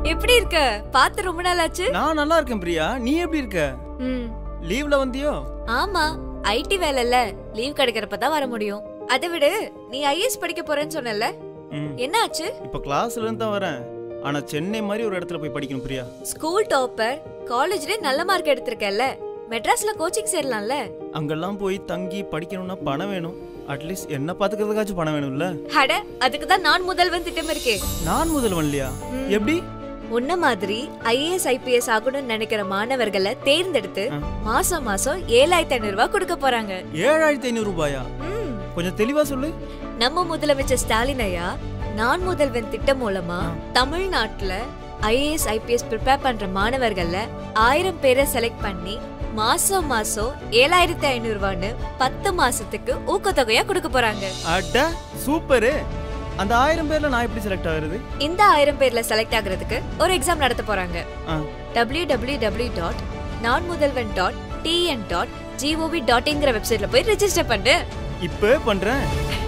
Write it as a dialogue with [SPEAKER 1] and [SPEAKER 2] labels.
[SPEAKER 1] எப்படி இருக்க பார்த்து ரொம்ப நாள் ஆச்சு
[SPEAKER 2] நான் நல்லா இருக்கேன் பிரியா நீ எப்படி இருக்க
[SPEAKER 1] ம்
[SPEAKER 2] லீவ்ல வந்தியோ
[SPEAKER 1] ஆமா ஐடி வேலைல லீவ் கிடைக்கிறப்ப தான் வர முடியும் அதை விடு நீ ஐஏஎஸ் படிக்க போறேன்னு சொன்னல
[SPEAKER 2] ம்.
[SPEAKER 1] என்ன ஆச்சு
[SPEAKER 2] இப்ப கிளாஸ்ல இருந்து தான் வரேன் ஆனா சென்னை மாதிரி ஒரு இடத்துல போய் படிக்கணும் பிரியா
[SPEAKER 1] ஸ்கூல் டாப்பர் காலேஜ்ல நல்ல மார்க் எடுத்திருக்கல மெட்ராஸ்ல கோச்சிங் சேரலாம்ல
[SPEAKER 2] அங்கெல்லாம் போய் தங்கி படிக்கணும்னா பணம் வேணும் அட்லீஸ்ட் என்ன பாத்துக்கிறதுக்காச்சும் பணம் வேணும்ல
[SPEAKER 1] அட அதுக்கு தான் நான் முதல்வன் திட்டம் இருக்கே
[SPEAKER 2] நான் முதல்வன் இல்லையா எப்படி
[SPEAKER 1] உன்ன மாதிரி ஐஏஎஸ் ஐபிஎஸ் ஆகணும்னு நினைக்கிற மாணவர்களை தேர்ந்தெடுத்து
[SPEAKER 2] ஆ.
[SPEAKER 1] மாசம் மாசம் ஏழாயிரத்தி ஐநூறு ரூபாய் கொடுக்க போறாங்க
[SPEAKER 2] ஏழாயிரத்தி ஐநூறு ரூபாயா
[SPEAKER 1] ம்.
[SPEAKER 2] கொஞ்சம் தெளிவா சொல்லு
[SPEAKER 1] நம்ம முதலமைச்சர் ஸ்டாலின் ஐயா நான் முதல்வன் திட்டம் மூலமா தமிழ்நாட்டுல ஐஏஎஸ் ஐபிஎஸ் ப்ரிப்பேர் பண்ற மாணவர்கள்ல ஆயிரம் பேரை செலக்ட் பண்ணி மாசம் மாசம் ஏழாயிரத்தி ஐநூறு ரூபான்னு பத்து மாசத்துக்கு ஊக்கத்தொகையா கொடுக்க போறாங்க
[SPEAKER 2] அட சூப்பரு அந்த ஆயிரம் பேர்ல நான் எப்படி செலக்ட் ஆகுறது
[SPEAKER 1] இந்த ஆயிரம் பேர்ல செலக்ட் ஆகுறதுக்கு ஒரு எக்ஸாம் நடத்த போறாங்க
[SPEAKER 2] ஆ.
[SPEAKER 1] W W W dot Naan Mudhalvan dot TN dot G O V dot இங்கிற வெப்சைட்ல போய் ரெஜிஸ்டர் பண்ணு
[SPEAKER 2] இப்பவே பண்றேன்